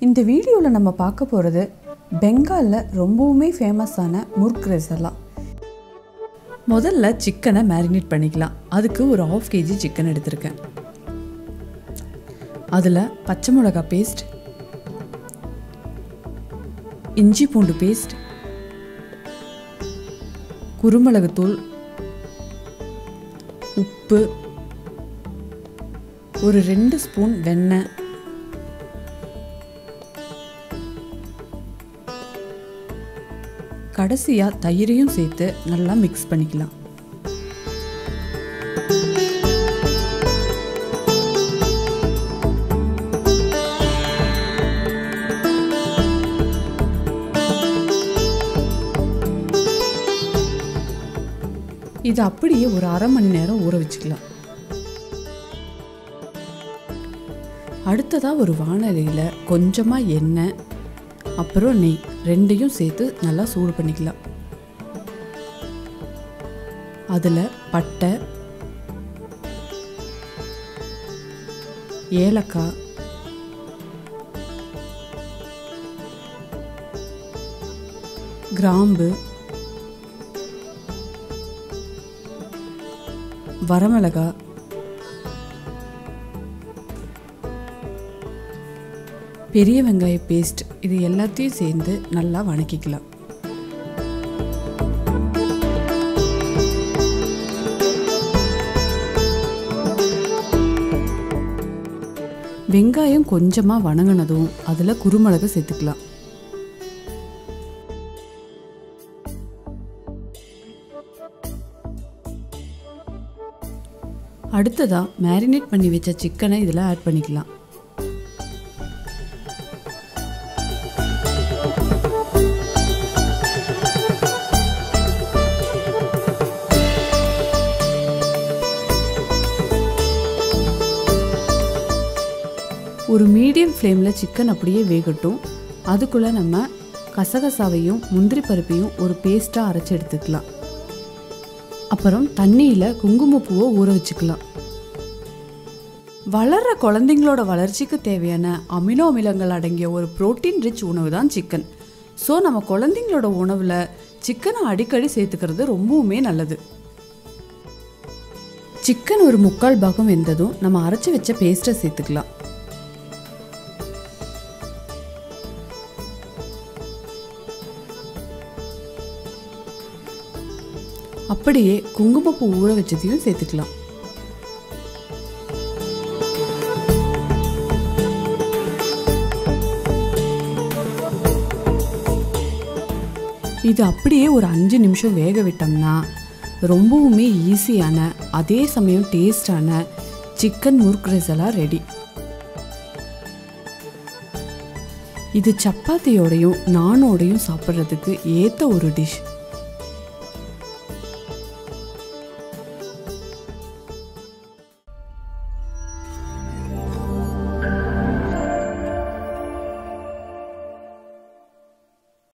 இந்த வீடியோவில் நம்ம பார்க்க போகிறது பெங்காலில் ரொம்பவுமே ஃபேமஸான முர்க் ரெசலா முதல்ல சிக்கனை மேரினேட் பண்ணிக்கலாம் அதுக்கு ஒரு ஆஃப் கேஜி சிக்கன் எடுத்திருக்கேன் அதில் பச்சை மிளகா பேஸ்ட் இஞ்சி பூண்டு பேஸ்ட் குருமிளகுத்தூள் உப்பு ஒரு ரெண்டு ஸ்பூன் வெண்ணெய் கடைசியாக தயிரையும் சேர்த்து நல்லா மிக்ஸ் பண்ணிக்கலாம் இது அப்படியே ஒரு அரை மணி நேரம் ஊற வச்சுக்கலாம் அடுத்ததாக ஒரு வானலியில் கொஞ்சமாக எண்ணெய் அப்புறம் நெய் ரெண்டையும் சேர்த்து நல்லா சூடு பண்ணிக்கலாம் அதில் பட்டை ஏலக்காய் கிராம்பு வரமிளகாய் பெரிய வெங்காய பேஸ்ட் இது எல்லாத்தையும் சேர்ந்து நல்லா வணக்கிக்கலாம் வெங்காயம் கொஞ்சமாக வணங்கினதும் அதில் குருமிளகு சேர்த்துக்கலாம் அடுத்ததாக மேரினேட் பண்ணி வச்ச சிக்கனை இதில் ஆட் பண்ணிக்கலாம் ஒரு மீடியம் ஃப்ளேமில் சிக்கன் அப்படியே வேகட்டும் அதுக்குள்ளே நம்ம கசகசாவையும் முந்திரி பருப்பையும் ஒரு பேஸ்ட்டாக அரைச்சி எடுத்துக்கலாம் அப்புறம் தண்ணியில் குங்குமப்பூவை ஊற வச்சுக்கலாம் வளர்கிற குழந்தைங்களோட வளர்ச்சிக்கு தேவையான அமினோ அமிலங்கள் அடங்கிய ஒரு புரோட்டீன் ரிச் உணவு தான் சிக்கன் ஸோ நம்ம குழந்தைங்களோட உணவில் சிக்கனை அடிக்கடி சேர்த்துக்கிறது ரொம்பவுமே நல்லது சிக்கன் ஒரு முக்கால் பாகம் வெந்ததும் நம்ம அரைச்சி வச்ச பேஸ்ட்டை சேர்த்துக்கலாம் அப்படியே குங்குமப்பூ ஊற வச்சதையும் சேர்த்துக்கலாம் இது அப்படியே ஒரு அஞ்சு நிமிஷம் வேக விட்டோம்னா ரொம்பவுமே ஈஸியான அதே சமயம் டேஸ்டான சிக்கன் முர்க் ரெசலா ரெடி இது சப்பாத்தியோடையும் நானோடையும் சாப்பிட்றதுக்கு ஏற்ற ஒரு டிஷ்